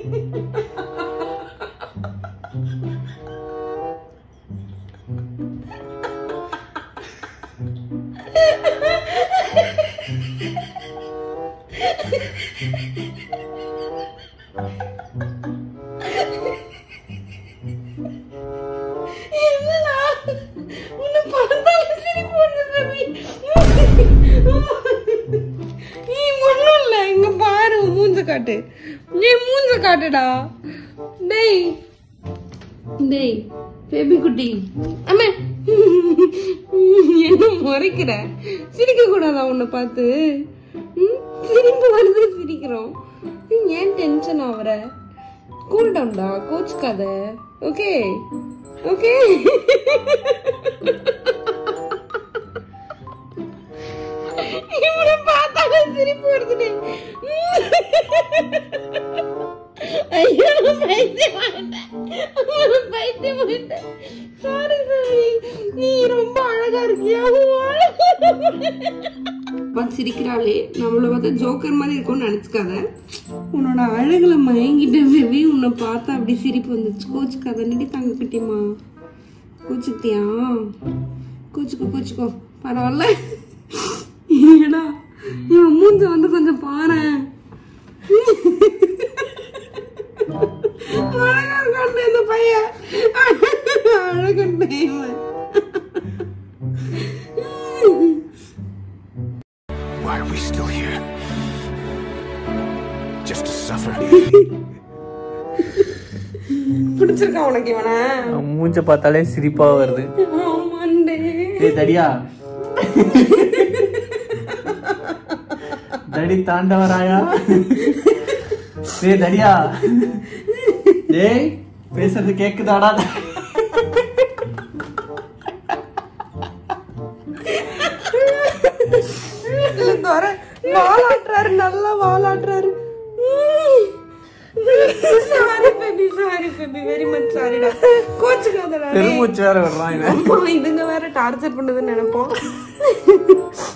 என்னடா உன்னை பார்த்தாலே சிரிப்பு வருது ரவி. நீ ஒண்ணும் இல்ல இங்க பாரு உன் மூஞ்ச காட்டு நீ மூஞ்ச காட்டுடா டேய் டேய் பேபி குட்டி அம்மா என்ன முறைக்கிற சிரிக்க கூடாதா உன்னை பார்த்து ம், சிரிப்பு வருது சிரிக்கிறோம் நீ ஏன் டென்ஷன் ஆகுற கூல் டவுன்டா கோச்சுக்காத ஓகே ஓகே இவனை பார்த்தாலே சிரிப்பு வருதுடே ஐயோ பைத்தியமாயிட்டேன் பைத்தியமாயிட்டேன் சாரி சாரி நீ ரொம்ப அழகா இருக்கியா பார்த்து சிரிக்கிறாளே நம்மள பார்த்தா ஜோக்கர் மாதிரி இருக்கும்னு நினைச்சுக்காத உன்னோட அழகுல மயங்கிட்ட பேபி உன்னை பார்த்தா அப்படி சிரிப்பு வந்துச்சு கோச்சுக்காத நடி தங்க கிட்டியம்மா கோச்சுக்கிட்டியா கோச்சுக்கோ கோச்சுக்கோ பரவாயில்ல ஏடா இவன் மூஞ்ச வந்து கொஞ்சம் பாரேன் அழகா இருக்கான்டா இந்த பையன் அழகண்டே இவன் Why are we still here? Just to suffer? பிடிச்சிருக்கா உனக்கு இவனை அவன் மூஞ்ச பார்த்தாலே சிரிப்பா வருது ஆமாண்டே ஏய் தடியா தடி தாண்டவராயா ஏய் தடியா டேய் பேசுறது கேக்குதாடா இல்ல தோற வாலாட்டுறாரு நல்லா வாலாட்டுறாரு sorry baby sorry baby very much சாரிடா கோச்சுக்காதடா டேய். பெருமூச்சு வேற விடுறான் இவன் அம்மா இதுங்க வேற டார்ச்சர் பண்ணுதுன்னு நினைப்போம்